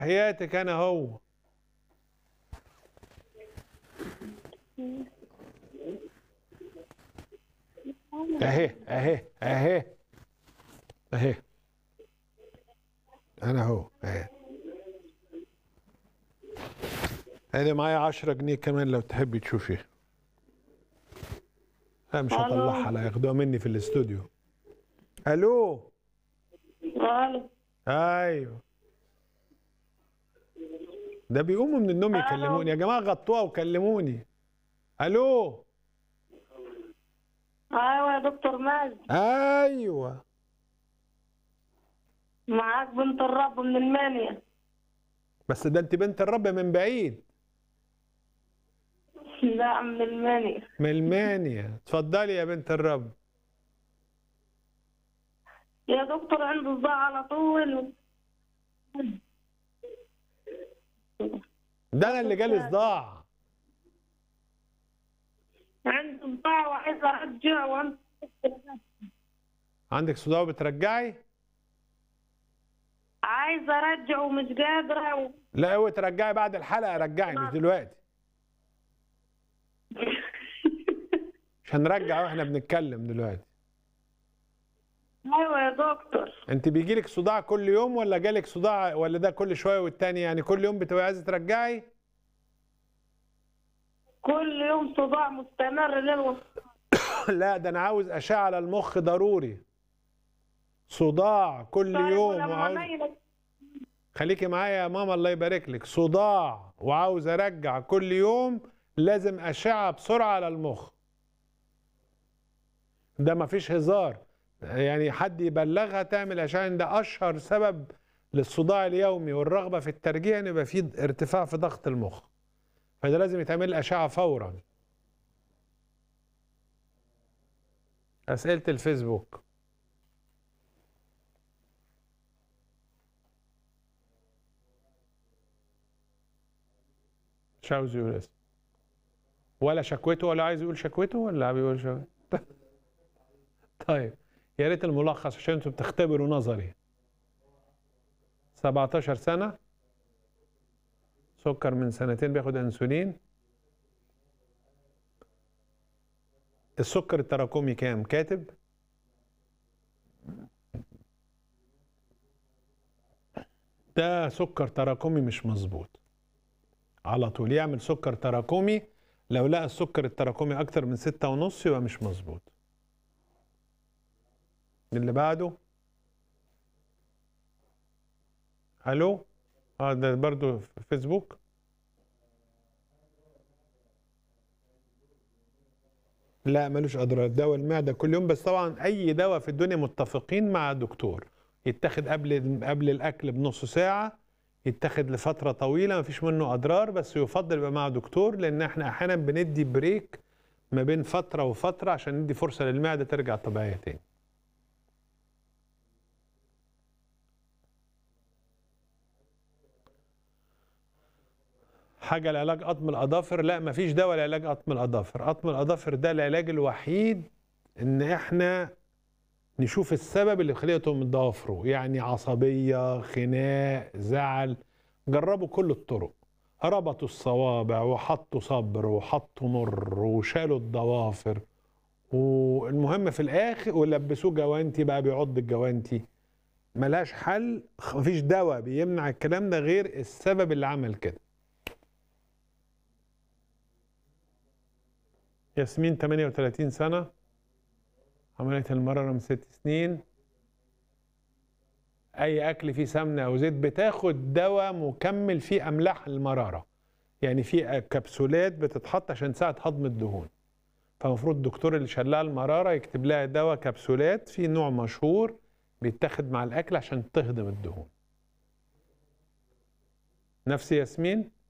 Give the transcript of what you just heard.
حياتك انا هو اهي اهي اهي اهي انا هو اهي انا معايا 10 جنيه كمان لو تحبي تشوفي لا مش ألو. هطلعها لا ياخدوها مني في الاستوديو الو الو ايوه ده بيقوموا من النوم يكلموني يا جماعه غطوها وكلموني الو ايوه يا دكتور ماجد ايوه معاك بنت الرب من المانيا بس ده انت بنت الرب من بعيد لا من المانيا من المانيا اتفضلي يا بنت الرب يا دكتور عنده صداع على طول ده انا اللي جالي صداع عنده صداع وعايز ارجع وانت عندك صداع بترجعي عايز ارجع ومش قادره و... لا اوعي ترجعي بعد الحلقه رجعي مش دلوقتي مش هنرجع واحنا بنتكلم دلوقتي ايوه يا دكتور انت بيجيلك صداع كل يوم ولا جالك صداع ولا ده كل شويه والتاني يعني كل يوم بتبقى عايزه ترجعي كل يوم صداع مستمر ليل ونهار. لا ده انا عاوز اشعه على المخ ضروري صداع كل طيب يوم ولما وعاوز نيلك خليكي معايا يا ماما الله يبارك لك صداع وعاوز ارجع كل يوم لازم اشعه بسرعه على المخ ده مفيش هزار يعني حد يبلغها تعمل اشعه إن ده اشهر سبب للصداع اليومي والرغبه في الترجيع ان يبقى في ارتفاع في ضغط المخ فده لازم يتعمل اشعه فورا اسئله الفيسبوك مش عاوز يقول اسم ولا شكوته ولا عايز يقول شكوته ولا بيقول شكوته طيب يا ريت الملخص عشان انتوا بتختبروا نظري 17 سنة سكر من سنتين بياخد انسولين السكر التراكمي كام كاتب ده سكر تراكمي مش مظبوط على طول يعمل سكر تراكمي لو لقى السكر التراكمي اكتر من ستة ونص يبقى مش مظبوط اللي بعده الو اه ده برضو في فيسبوك لا ملوش اضرار دواء المعده كل يوم بس طبعا اي دواء في الدنيا متفقين مع دكتور يتاخد قبل قبل الاكل بنص ساعه يتاخد لفتره طويله مفيش منه اضرار بس يفضل يبقى مع دكتور لان احنا احيانا بندي بريك ما بين فتره وفتره عشان ندي فرصه للمعده ترجع طبيعيه تاني حاجه لعلاج قطم الاظافر لا مفيش دواء لعلاج قطم الاظافر قطم الاظافر ده العلاج الوحيد ان احنا نشوف السبب اللي خليتهم ضوافره يعني عصبيه خناق زعل جربوا كل الطرق ربطوا الصوابع وحطوا صبر وحطوا مر وشالوا الضوافر والمهم في الاخر ولبسوه جوانتي بقى بيعض الجوانتي ملهاش حل مفيش دواء بيمنع الكلام ده غير السبب اللي عمل كده ياسمين 38 سنة عملية المرارة من ست سنين أي أكل فيه سمنة أو زيت بتاخد دواء مكمل فيه أملاح المرارة يعني في كبسولات بتتحط عشان تساعد هضم الدهون فالمفروض الدكتور اللي شلها المرارة يكتب لها دواء كبسولات في نوع مشهور بيتاخد مع الأكل عشان تهضم الدهون نفس ياسمين